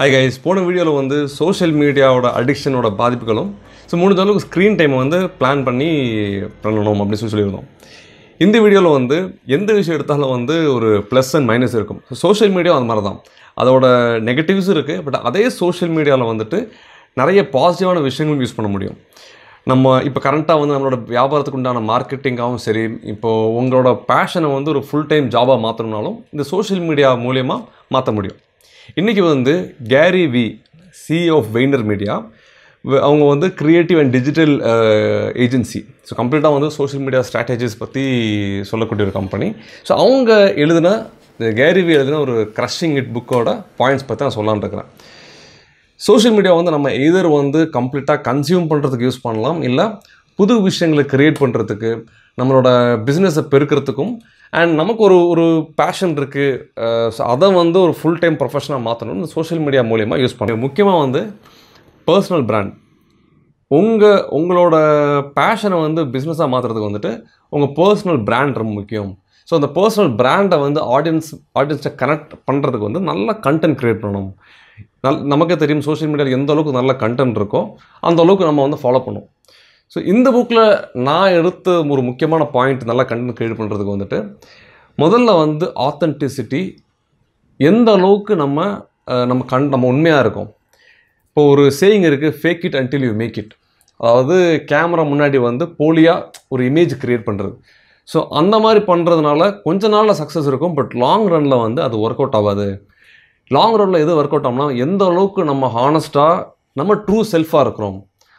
hi guys போன வீடியோவில் வந்து சோஷியல் மீடியாவோட அடிக்ஷனோட பாதிப்புகளும் ஸோ முடிஞ்ச அளவுக்கு ஸ்க்ரீன் டைமை வந்து பிளான் பண்ணி பண்ணணும் அப்படின்னு சொல்லி சொல்லியிருந்தோம் இந்த வீடியோவில் வந்து எந்த விஷயம் எடுத்தாலும் வந்து ஒரு ப்ளஸ் அண்ட் மைனஸ் இருக்கும் ஸோ சோஷியல் மீடியா அந்த மாதிரி தான் அதோட நெகட்டிவ்ஸும் இருக்குது பட் அதே சோஷியல் மீடியாவில் வந்துட்டு நிறைய பாசிட்டிவான விஷயங்களும் யூஸ் பண்ண முடியும் நம்ம இப்போ கரண்ட்டாக வந்து நம்மளோட வியாபாரத்துக்கு உண்டான மார்க்கெட்டிங்காகவும் சரி இப்போது உங்களோட பேஷனை வந்து ஒரு ஃபுல் டைம் ஜாபாக மாற்றணும்னாலும் இந்த சோஷியல் மீடியா மூலயமா மாற்ற முடியும் இன்றைக்கி வந்து Gary Vee C of Vayner Media அவங்க வந்து creative and digital agency so கம்ப்ளீட்டாக வந்து சோஷியல் மீடியா ஸ்ட்ராட்டஜிஸ் பற்றி சொல்லக்கூடிய ஒரு கம்பெனி ஸோ அவங்க எழுதின இந்த கேரி வி எழுதின ஒரு க்ரஷிங் இட் புக்கோட பாயிண்ட்ஸ் பற்றி நான் சொல்லலான்னு இருக்கிறேன் சோஷியல் மீடியா வந்து நம்ம எதர் வந்து கம்ப்ளீட்டாக கன்சியூம் பண்ணுறதுக்கு யூஸ் பண்ணலாம் இல்லை புது விஷயங்களை க்ரியேட் பண்ணுறதுக்கு நம்மளோட பிஸ்னஸை பெருக்கிறதுக்கும் அண்ட் நமக்கு ஒரு ஒரு பேஷன் இருக்குது ஸோ அதை வந்து ஒரு ஃபுல் டைம் ப்ரொஃபஷனாக மாற்றணும் இந்த சோஷியல் மீடியா மூலயமா யூஸ் பண்ணுறோம் முக்கியமாக வந்து பர்சனல் பிராண்ட் உங்கள் உங்களோட பேஷனை வந்து பிஸ்னஸாக மாற்றுறதுக்கு வந்துட்டு உங்கள் பர்சனல் பிராண்ட் ரொம்ப முக்கியம் ஸோ அந்த பர்சனல் பிராண்டை வந்து ஆடியன்ஸ் ஆடியன்ஸை கனெக்ட் பண்ணுறதுக்கு வந்து நல்ல கண்டென்ட் க்ரியேட் பண்ணணும் நல் நமக்கே தெரியும் சோஷியல் மீடியாவில் எந்த அளவுக்கு நல்ல கண்டென்ட் இருக்கோ அந்த அளவுக்கு நம்ம வந்து ஃபாலோ பண்ணுவோம் ஸோ இந்த புக்கில் நான் எடுத்த ஒரு முக்கியமான பாயிண்ட் நல்லா கண்டென்ட் க்ரியேட் பண்ணுறதுக்கு வந்துட்டு முதல்ல வந்து ஆத்தென்டிசிட்டி எந்த அளவுக்கு நம்ம அஹ், நம்ம கண் நம்ம உண்மையாக இருக்கோம் இப்போ ஒரு சேயிங் இருக்குது fake it until you make it அதாவது கேமரா முன்னாடி வந்து போலியாக ஒரு இமேஜ் க்ரியேட் பண்ணுறது ஸோ அந்த மாதிரி பண்ணுறதுனால கொஞ்ச நாளில் சக்ஸஸ் இருக்கும் பட் லாங் ரனில் வந்து அது ஒர்க் அவுட் ஆகாது லாங் ரனில் எது ஒர்க் அவுட் ஆகும்னா எந்த அளவுக்கு நம்ம ஹானஸ்ட்டாக நம்ம ட்ரூ செல்ஃபாக இருக்கிறோம்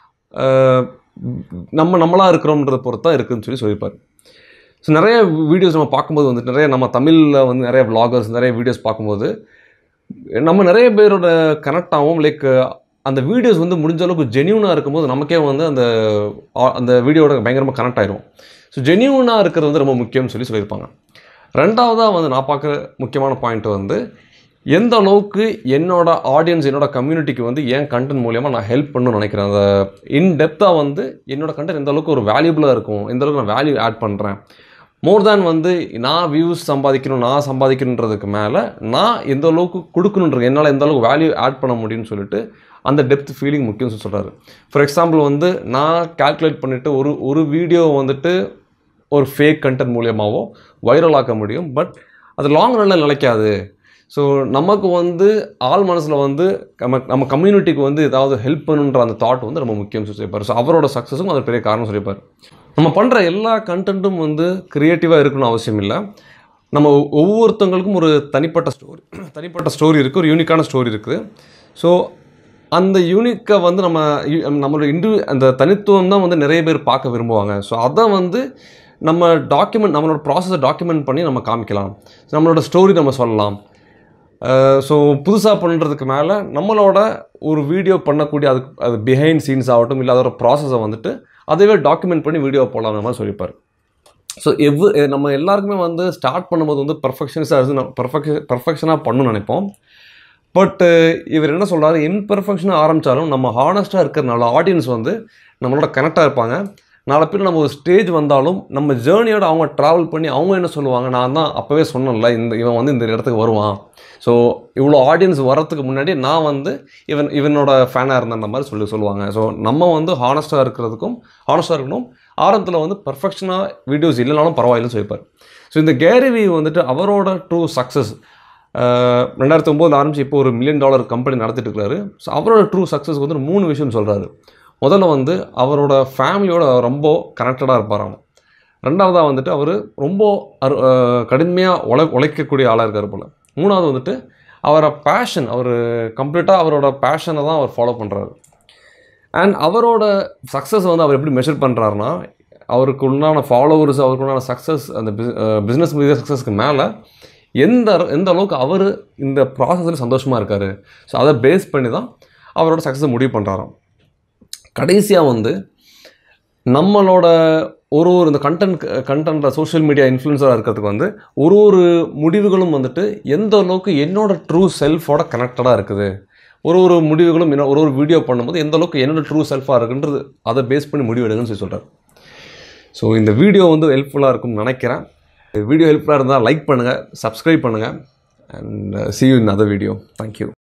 அஹ் நம்ம நம்மளாக இருக்கிறோம்ன்றத பொறுத்து தான் இருக்குதுன்னு சொல்லி சொல்லியிருப்பார் ஸோ நிறைய வீடியோஸ் நம்ம பார்க்கும்போது வந்துட்டு நிறைய நம்ம தமிழில் வந்து நிறைய vloggers நிறைய வீடியோஸ் பார்க்கும்போது நம்ம நிறைய பேரோட கனெக்ட் ஆகும் லைக் அந்த வீடியோஸ் வந்து முடிஞ்ச அளவுக்கு ஜென்யூனாக இருக்கும்போது நமக்கே வந்து அந்த ஆ- அந்த வீடியோட பயங்கரமாக கனெக்ட் ஆயிடும் ஸோ ஜென்யூனாக இருக்கிறது வந்து ரொம்ப முக்கியம்னு சொல்லி சொல்லியிருப்பாங்க ரெண்டாவதாக வந்து நான் பார்க்குற முக்கியமான பாயிண்ட் வந்து எந்த அளவுக்கு என்னோட ஆடியன்ஸ் என்னோட கம்யூனிட்டிக்கு வந்து என் கண்டென்ட் மூலியமாக நான் ஹெல்ப் பண்ணணும்னு நினைக்கிறேன் அந்த இன் டெப்த்தாக வந்து என்னோட கண்டென்ட் எந்த அளவுக்கு ஒரு வேல்யூபிளாக இருக்கும் எந்த அளவுக்கு நான் வேல்யூ ஆட் பண்ணுறேன் மோர் தேன் வந்து நான் வியூஸ் சம்பாதிக்கணும் நான் சம்பாதிக்கணுன்றதுக்கு மேலே நான் எந்த அளவுக்கு கொடுக்கணுன்றது என்னால் எந்த அளவுக்கு வேல்யூ ஆட் பண்ண முடியும்னு சொல்லிட்டு அந்த டெப்த் ஃபீலிங் முக்கியம்னு சொல்கிறாரு ஃபார் எக்ஸாம்பிள் வந்து நான் கால்குலேட் பண்ணிவிட்டு ஒரு ஒரு வீடியோ வந்துட்டு ஒரு ஃபேக் கண்டென்ட் மூலியமாகவோ வைரல் ஆக்க முடியும் பட் அது லாங் ரன்னில் நிலைக்காது ஸோ நமக்கு வந்து ஆள் மனசில் வந்து நம்ம நம்ம கம்யூனிட்டிக்கு வந்து ஏதாவது ஹெல்ப் பண்ணுன்ற அந்த தாட் வந்து ரொம்ப முக்கியம் சொல்லியிருப்பார் ஸோ அவரோட சக்ஸஸும் அது பெரிய காரணம் சொல்லியிருப்பார் நம்ம பண்ணுற எல்லா கண்டென்ட்டும் வந்து க்ரியேட்டிவாக இருக்கணும்னு அவசியம் இல்லை நம்ம ஒவ்வொருத்தவங்களுக்கும் ஒரு தனிப்பட்ட ஸ்டோரி தனிப்பட்ட ஸ்டோரி இருக்குது ஒரு யூனிக்கான ஸ்டோரி இருக்குது ஸோ அந்த யூனிக்கை வந்து நம்ம யு- நம்மளோட இண்டு அந்த தனித்துவம் தான் வந்து நிறைய பேர் பார்க்க விரும்புவாங்க ஸோ அதை வந்து நம்ம டாக்குமெண்ட் நம்மளோட ப்ராசஸை டாக்குமெண்ட் பண்ணி நம்ம காமிக்கலாம் நம்மளோட ஸ்டோரி நம்ம சொல்லலாம் ஸோ புதுசாக பண்ணுறதுக்கு மேலே நம்மளோட ஒரு வீடியோ பண்ணக்கூடிய அதுக்கு அது பிஹைண்ட் சீன்ஸ் ஆகட்டும் இல்லை அதோட ப்ராசஸை வந்துட்டு அதுவே டாக்குமெண்ட் பண்ணி வீடியோ போடலாம் மாதிரி சொல்லியிருப்பார் ஸோ எவ்வளோ நம்ம எல்லாருக்குமே வந்து ஸ்டார்ட் பண்ணும்போது வந்து பர்ஃபெக்ஷனிஸாக இருந்து பர்ஃபெக்ஷன் பர்ஃபெக்ஷனாக பண்ணணும்னு நினைப்போம் பட்டு இவர் என்ன சொல்றாரு இன்பர்ஃபெக்ஷனாக ஆரம்பித்தாலும் நம்ம ஹானஸ்ட்டாக இருக்கிறனால ஆடியன்ஸ் வந்து நம்மளோட கனெக்டாக இருப்பாங்க நாளை பின்ன நம்ம ஒரு ஸ்டேஜ் வந்தாலும் நம்ம ஜேர்னியோட அவங்க ட்ராவல் பண்ணி அவங்க என்ன சொல்லுவாங்க நான் தான் அப்போவே சொன்னேன்ல இந்த இவன் வந்து இந்த இடத்துக்கு வருவான் ஸோ இவ்வளோ ஆடியன்ஸ் வரத்துக்கு முன்னாடி நான் வந்து இவன் இவனோட ஃபேனாக இருந்தேன் மாதிரி சொல்லி சொல்லுவாங்க ஸோ நம்ம வந்து ஹானஸ்ட்டாக இருக்கிறதுக்கும் ஹானஸ்ட்டாக இருக்கணும் ஆரம்பத்தில் வந்து பர்ஃபெக்ஷனாக வீடியோஸ் இல்லைனாலும் பரவாயில்லைன்னு சொல்லிப்பார் ஸோ இந்த கேரிவி வந்துட்டு அவரோட ட்ரூ சக்ஸஸ் ரெண்டாயிரத்தி ஒம்போதில் ஆரம்பிச்சு இப்போ ஒரு மில்லியன் டாலர் கம்பெனி நடத்திட்டு இருக்காரு ஸோ அவரோட ட்ரூ சக்ஸஸ் வந்து ஒரு மூணு விஷயம் சொல்கிறாரு முதல்ல வந்து அவரோட ஃபேமிலியோட ரொம்ப கனெக்டடாக இருப்பாராம் ரெண்டாவதாக வந்துட்டு அவர் ரொம்ப அரு கடுமையாக உழை உழைக்கக்கூடிய ஆளாக இருக்கார் போல் மூணாவது வந்துட்டு அவரை பேஷன் அவர் கம்ப்ளீட்டாக அவரோட பேஷனை தான் அவர் ஃபாலோ பண்ணுறாரு அண்ட் அவரோட சக்ஸஸ் வந்து அவர் எப்படி மெஷர் பண்ணுறாருனா அவருக்கு உண்டான ஃபாலோவர்ஸ் அவருக்கு உண்டான சக்ஸஸ் அந்த பிஸ்னஸ் மீதிய சக்ஸஸ்க்கு மேலே எந்த எந்த அளவுக்கு அவர் இந்த ப்ராசஸில் சந்தோஷமாக இருக்கார் ஸோ அதை பேஸ் பண்ணி தான் அவரோட சக்ஸஸை முடிவு பண்ணுறாராம் கடைசியாக வந்து நம்மளோட ஒரு ஒரு இந்த கண்டென்ட் கண்டென்ட் சோஷியல் மீடியா இன்ஃப்ளூன்சராக இருக்கிறதுக்கு வந்து ஒரு ஒரு முடிவுகளும் வந்துட்டு எந்த அளவுக்கு என்னோட ட்ரூ செல்ஃபோட கனெக்டடாக இருக்குது ஒரு ஒரு முடிவுகளும் என்ன ஒரு ஒரு வீடியோ பண்ணும்போது எந்த அளவுக்கு என்னோட ட்ரூ செல்ஃபாக இருக்குன்றது அதை பேஸ் பண்ணி முடிவு எடுங்கன்னு சொல்லி சொல்கிறார் ஸோ இந்த வீடியோ வந்து ஹெல்ப்ஃபுல்லாக இருக்கும்னு நினைக்கிறேன் வீடியோ ஹெல்ப்ஃபுல்லாக இருந்தால் லைக் பண்ணுங்கள் சப்ஸ்கிரைப் பண்ணுங்கள் and see you in another video thank you